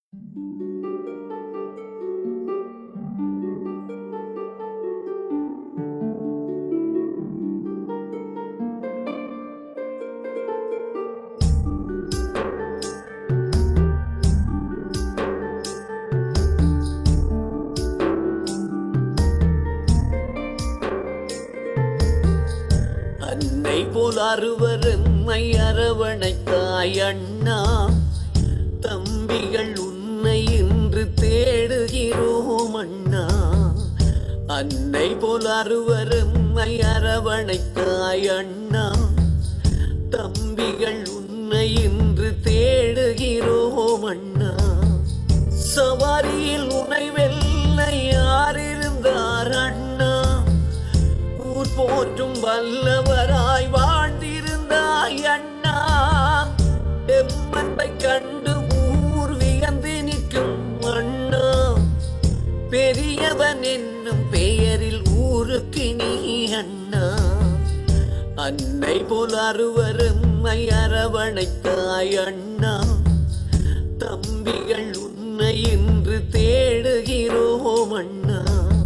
அன்னை போல் அறுவர் எம்மை அரவணைத்தாய் அண்ணா தம்பிகள் உன்னை இன்று தேடுகிறோம் அண்ணா அன்னை போல் அறுவர் எம்மை அரவணைத்தாய் அண்ணா தம்பிகள் உன்னை இன்று தேடுகிறோம் அண்ணா சவாரியில் உனை வெல்ல யார் இருந்தார் அண்ணா ஊர் போற்றும் வல்லவராய் வாழ்ந்திருந்தாய் அண்ணா எம்மன்பை கண்டு ஊர் வியந்து நிற்கும் அண்ணா பெரியவன் என்னும் பெயரில் ஊருக்கு நீ அண்ணா அன்னை போல் அறுவரும்மை அரவணைத்தாய் அண்ணா தம்பிகள் உன்னை இன்று தேடுகிறோம் அண்ணா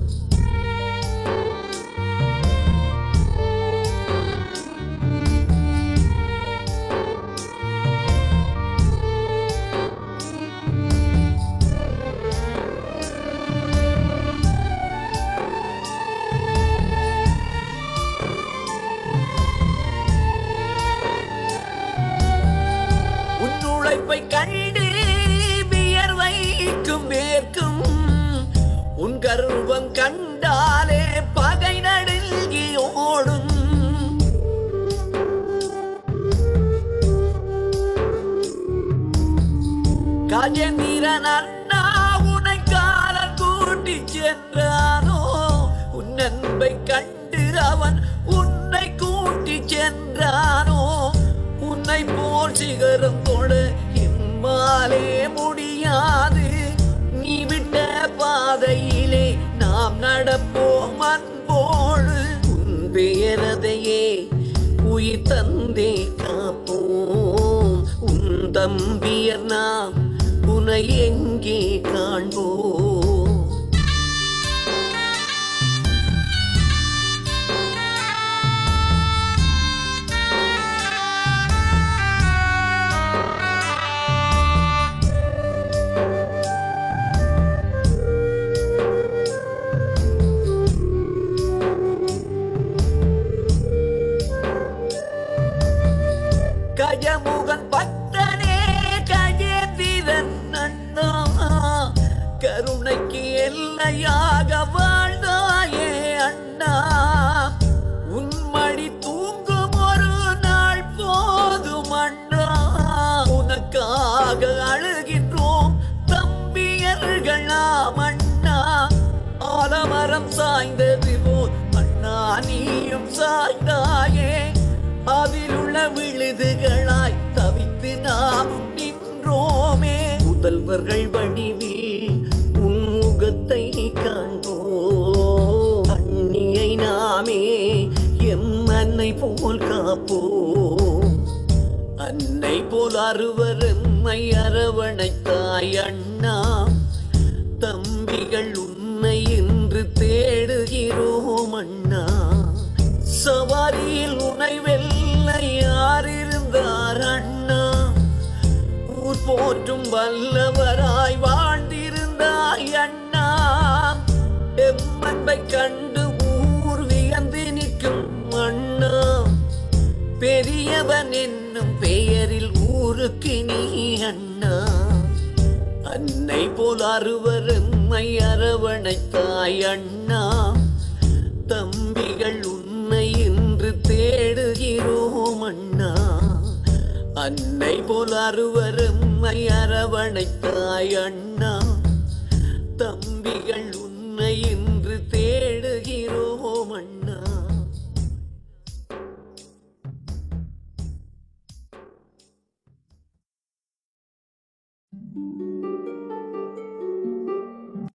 உன் உழைப்பை கண்டு வியர்வைக்கும் வேர்க்கும் உன் கர்வம் கண்டாலே பகை நடுங்கி ஓடும் கஜநீரன் அண்ணா உனை காலர் கூட்டி சென்றானோ உன் அன்பை கண்டு அவன் உன்னை கூட்டி சென்றானோ உன்னை போல் சிகரம் தொட இம்மாலே முடியாது நீ விட்ட பாதையிலே நாம் நடப்போம் அன்போடு உன் பெயரதையே உயிர் தந்தே காப்போம் உன் தம்பியர் நாம் உனை எங்கே காண்போம் கஜமுகன் பக்தனே கஜேந்திரன் அண்ணா கருணைக்கு எல்லையாக வாழ்ந்தாயே அண்ணா உன்மடி தூங்கும் ஒரு நாள் போதும் அண்ணா உனக்காக அழுகின்றோம் தம்பியர்கள் நாம் அண்ணா ஆலமரம் சாய்ந்தது போல் அண்ணா நீயும் சாய்ந்தாயே அதில் உள்ள விழுதுகளாய் தவித்து நாம் நின்றோமே முதல்வர்கள் வடிவில் உன் முகத்தை காண்போம் அந்நியை நாமே எம் அன்னை போல் காப்போம் அன்னை போல் அறுவர் எம்மை அரவணைத்தாய் அண்ணா தம்பிகள் உன்னை இன்று தேடுகிறோம் அண்ணா சவாரியில் உனை வெல்ல யார் இருந்தார் அண்ணா ஊர் போற்றும் வல்லவராய் வாழ்ந்திருந்தாய் அண்ணா எம்மன்பை கண்டு ஊர் வியந்து நிற்கும் அண்ணா பெரியவன் என்னும் பெயரில் ஊருக்கு நீ அண்ணா அன்னை போல் அறுவர் எம்மை அரவணைத்தாய் அண்ணா தம்பிகள் உன்னை இன்று தேடுகிறோம் அண்ணா அன்னை போல் அறுவர் எம்மை அரவணைத்தாய் அண்ணா தம்பிகள்